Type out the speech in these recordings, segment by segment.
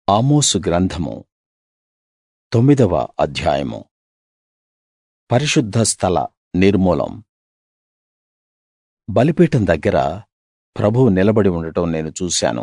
ఆమోసు గ్రంథము తొమ్మిదవ అధ్యాయము పరిశుద్ధ స్థల నిర్మూలం బలిపీఠం దగ్గర ప్రభువు నిలబడి ఉండడం నేను చూశాను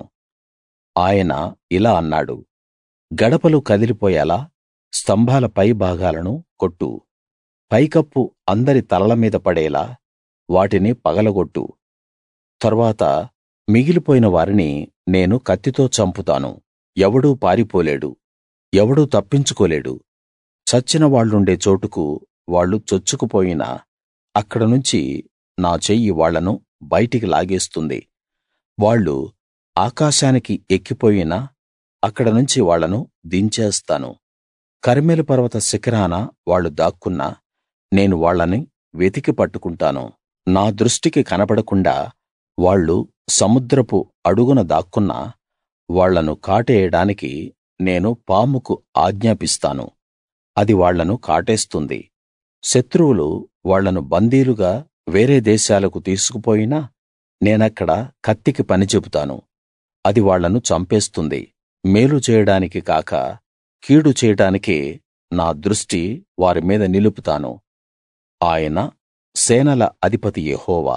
ఆయన ఇలా అన్నాడు గడపలు కదిలిపోయేలా స్తంభాల పై భాగాలను కొట్టు పైకప్పు అందరి తలల మీద పడేలా వాటిని పగలగొట్టు తరువాత మిగిలిపోయిన వారిని నేను కత్తితో చంపుతాను ఎవడూ పారిపోలేడు ఎవడూ తప్పించుకోలేడు చచ్చిన వాళ్ళుండే చోటుకు వాళ్ళు చొచ్చుకుపోయినా అక్కడనుంచి నా చెయ్యి వాళ్ళను బయటికి లాగేస్తుంది వాళ్ళు ఆకాశానికి ఎక్కిపోయినా అక్కడనుంచి వాళ్ళను దించేస్తాను కర్మెలు పర్వత శిఖరాన వాళ్ళు దాక్కున్నా నేను వాళ్ళని వెతికి పట్టుకుంటాను నా దృష్టికి కనబడకుండా వాళ్ళు సముద్రపు అడుగున దాక్కున్నా వాళ్ళను కాటేయడానికి నేను పాముకు ఆజ్ఞాపిస్తాను అది వాళ్ళను కాటేస్తుంది శత్రువులు వాళ్ళను బందీలుగా వేరే దేశాలకు తీసుకుపోయినా నేనక్కడ కత్తికి పని చెబుతాను అది వాళ్ళను చంపేస్తుంది మేలు చేయడానికి కాక కీడు చేయడానికే నా దృష్టి వారి మీద నిలుపుతాను ఆయన సేనల అధిపతి యెహోవా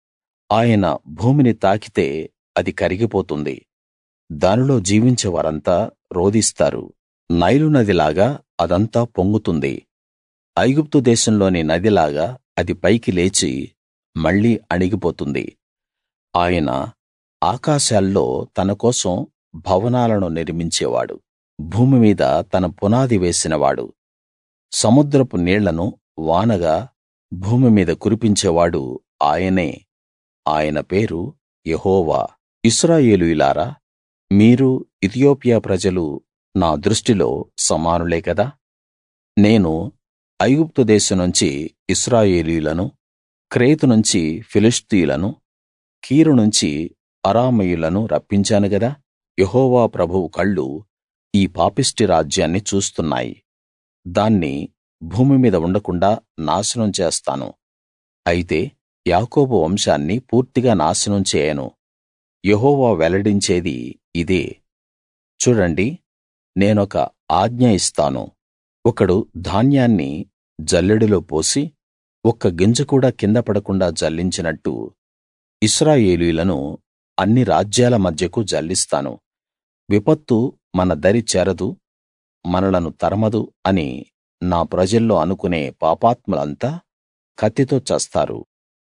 ఆయన భూమిని తాకితే అది కరిగిపోతుంది దానిలో జీవించే వారంతా రోదిస్తారు నైలు నదిలాగా అదంతా పొంగుతుంది ఐగుప్తు దేశంలోని నదిలాగా అది పైకి లేచి మళ్ళీ అణిగిపోతుంది ఆయన ఆకాశాల్లో తన కోసం భవనాలను నిర్మించేవాడు భూమి మీద తన పునాది వేసినవాడు సముద్రపు నీళ్లను వానగా భూమి మీద కురిపించేవాడు ఆయనే ఆయన పేరు యెహోవా ఇశ్రాయేలీయులారా మీరు ఇతియోపియా ప్రజలు నా దృష్టిలో సమానులే కదా నేను ఐగుప్తు దేశం నుంచి ఇశ్రాయేలీయులను క్రేతు నుంచి ఫిలిష్తీయులను కీరు నుంచి అరామీయులను రప్పించాను గదా యెహోవా ప్రభువు కళ్ళు ఈ పాపిష్టి రాజ్యాన్ని చూస్తున్నాయి దాన్ని భూమి మీద ఉండకుండాా నాశనం చేస్తాను అయితే యాకోబు వంశాన్ని పూర్తిగా నాశనం చేయను యెహోవా వెల్లడించేది ఇదే చూడండి నేనొక ఆజ్ఞ ఇస్తాను ఒకడు ధాన్యాన్ని జల్లెడలో పోసి ఒక్క గింజ కూడా కింద పడకుండా జల్లించినట్టు ఇశ్రాయేలీయులను అన్ని రాజ్యాల మధ్యకు జల్లిస్తాను విపత్తు మన దరి చేరదు మనలను తరమదు అని నా ప్రజల్లో అనుకునే పాపాత్ములంతా కత్తితో చస్తారు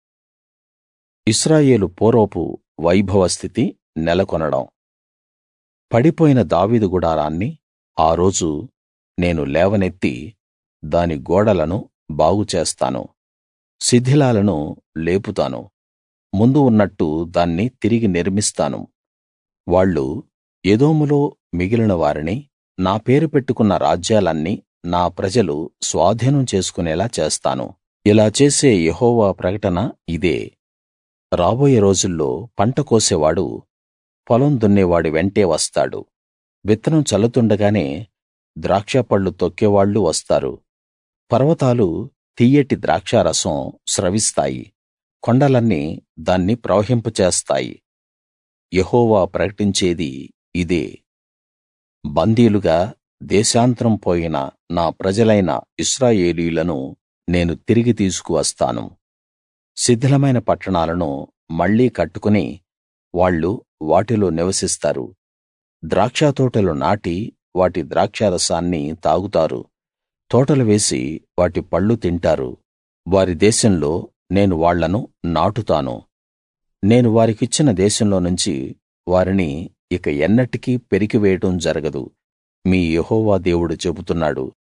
ఇశ్రాయేలు పూర్వపు వైభవ స్థితి నెలకొనడం పడిపోయిన దావీదు గుడారాన్ని ఆ రోజు నేను లేవనెత్తి దాని గోడలను బాగు చేస్తాను శిథిలాలను లేపుతాను ముందు ఉన్నట్టు దాన్ని తిరిగి నిర్మిస్తాను వాళ్ళు ఎదోములో మిగిలిన వారిని నా పేరు పెట్టుకున్న రాజ్యాలన్నీ నా ప్రజలు స్వాధీనం చేసుకునేలా చేస్తాను ఇలా చేసే యెహోవా ప్రకటన ఇదే రాబోయే రోజుల్లో పంట కోసేవాడు పొలం దున్నేవాడి వెంటే వస్తాడు విత్తనం చల్లుతుండగానే ద్రాక్షపళ్ళు తొక్కేవాళ్ళు వస్తారు పర్వతాలు తియ్యటి ద్రాక్షారసం స్రవిస్తాయి కొండలన్నీ దాన్ని ప్రవహింపచేస్తాయి యెహోవా ప్రకటించేది ఇదే బందీలుగా దేశాంతరం పోయిన నా ప్రజలైన ఇశ్రాయేలీయులను నేను తిరిగి తీసుకు వస్తాను శిథిలమైన పట్టణాలను మళ్ళీ కట్టుకుని వాళ్ళు వాటిలో నివసిస్తారు ద్రాక్షతోటలు నాటి వాటి ద్రాక్షారసాన్ని తాగుతారు తోటలు వేసి వాటి పళ్ళు తింటారు వారి దేశంలో నేను వాళ్ళను నాటుతాను నేను వారికిచ్చిన దేశంలో నుంచి వారిని ఇక ఎన్నటికీ పెరికివేయడం జరగదు మీ యెహోవా దేవుడు చెబుతున్నాడు